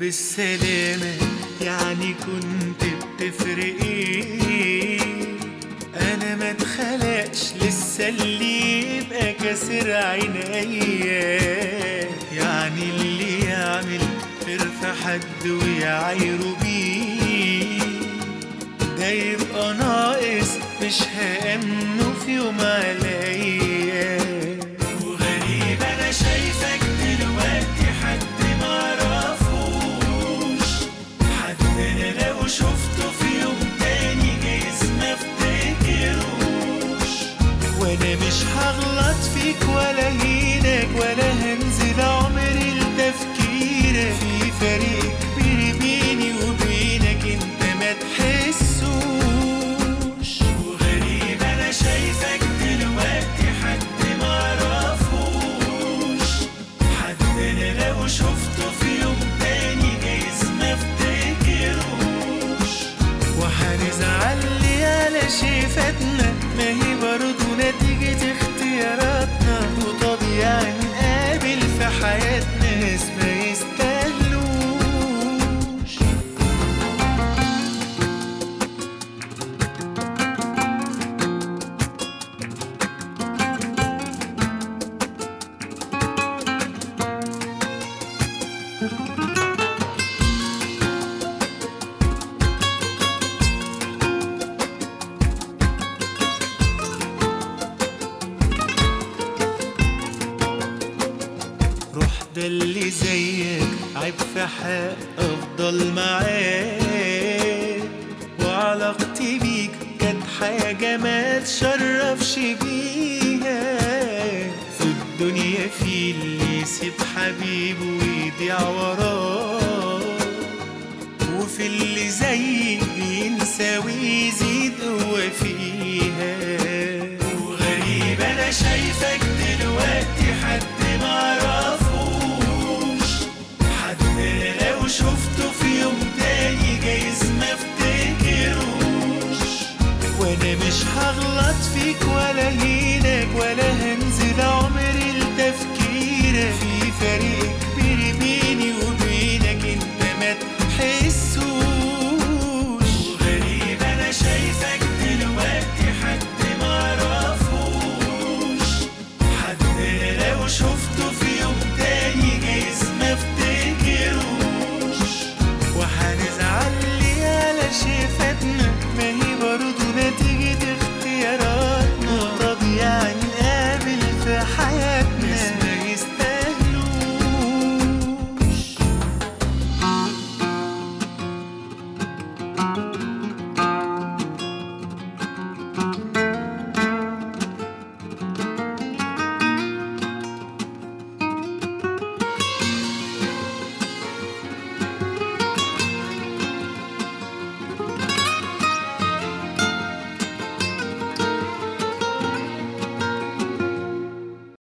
بالسلامة يعني كنت بتفرق ايه انا ما اتخلقش لسه اللي يبقى كسر عينيا يعني اللي يعمل خير في حد ويعايره بيه ده يبقى ناقص مش هأمنه في يوم عليا وغريب انا شايفك دلوقتي حد معرفوش حد انا لو شفته في يوم تاني جايز ما افتكروش وانا مش هغلط فيك ولا هينك ولا هنزل عمري لتفكيرك في فرق كبير بيني وبينك انت ما تحسوش وغريب انا شايفك دلوقتي حد معرفوش حد انا لو شفته في يوم تاني جايز ما افتكروش وهنزعل لي على شي فاتنا ما هي برضه نتيجة اختياراتنا وطبيعي نقابل في حياتنا ناس ما يستاهلوش روح ده اللي زيك عيب في حق افضل معاك وعلاقتي بيك كانت حاجة ما تشرفش بيها في الدنيا في اللي يسيب حبيبه ويضيع وراه وفي اللي زيك بينسى وينسى